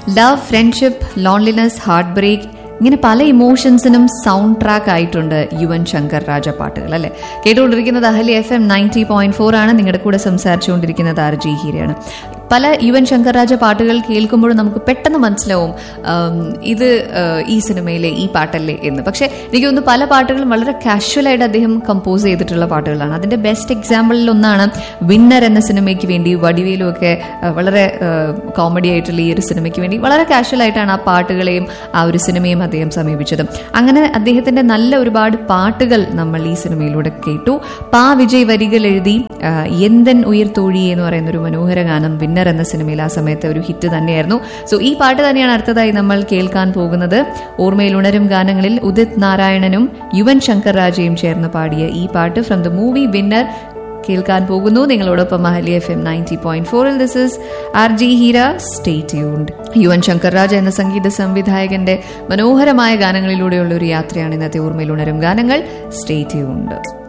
love friendship loneliness heartbreak ഇങ്ങനെ പല ഇമോഷൻസിനും sound track ആയിട്ടുണ്ട് യുവൻ ശങ്കർ രാജ പാട്ടുകൾ അല്ലെ കേട്ടുകൊണ്ടിരിക്കുന്നത് Ahali F M ninety point four ആണ് നിങ്ങളുടെ കൂടെ സംസാരിച്ചുകൊണ്ടിരിക്കുന്നത് ആർ ജി ഹീരയാണ് പല യുവൻ ശങ്കർ രാജ പാട്ടുകൾ കേൾക്കുമ്പോൾ നമുക്ക് പെട്ടെന്ന് മനസ്സിലാവും ആം, ഇത് ആ, ഈ സിനിമയിലെ ഈ പാട്ടല്ലേ എന്ന് പക്ഷേ എനിക്ക് തോന്നുന്നു പല പാട്ടുകളും വളരെ കാഷ്വലായിട്ട് അദ്ദേഹം കമ്പോസ് ചെയ്തിട്ടുള്ള പാട്ടുകളാണ് അതിന്റെ ബെസ്റ്റ് എക്സാമ്പിളിൽ ഒന്നാണ് വിന്നർ എന്ന സിനിമയ്ക്ക് വേണ്ടി വടിവേലും ഒക്കെ ആ, വളരെ കോമഡി ആയിട്ടുള്ള ഈ ഒരു സിനിമയ്ക്ക് വേണ്ടി വളരെ കാഷ്വൽ ആയിട്ടാണ് ആ പാട്ടുകളെയും ആ ഒരു സിനിമയും അദ്ദേഹം സമീപിച്ചത് അങ്ങനെ അദ്ദേഹത്തിന്റെ നല്ല ഒരുപാട് പാട്ടുകൾ നമ്മൾ ഈ സിനിമയിലൂടെ കേട്ടു പാ വിജയ് വരികൾ എഴുതി ആ, എന്തൻ ഉയർ തോഴി എന്ന് പറയുന്ന ഒരു മനോഹര ഗാനം വിന്നർ എന്ന സിനിമയിൽ ആ സമയത്ത് ഒരു ഹിറ്റ് തന്നെയായിരുന്നു സോ ഈ പാട്ട് തന്നെയാണ് അടുത്തതായി നമ്മൾ കേൾക്കാൻ പോകുന്നത് ഓർമ്മയിൽ ഉണരും ഗാനങ്ങളിൽ ഉദിത് നാരായണനും യുവൻ ശങ്കർ രാജയും ചേർന്ന് പാടിയ ഈ പാട്ട് ഫ്രം ദ മൂവി വിന്നർ കേൾക്കാൻ പോകുന്നു നിങ്ങളോടൊപ്പം Mahali F M ninety point ഫോറിൽ this is R G Heera stay tuned Yuvan Shankar Raja എന്ന സംഗീത സംവിധായകന്റെ മനോഹരമായ ഗാനങ്ങളിലൂടെയുള്ള ഒരു യാത്രയാണ് ഇന്നത്തെ ഓർമ്മയിൽ ഉണരും ഗാനങ്ങൾ സ്റ്റേ ട്യൂൺഡ്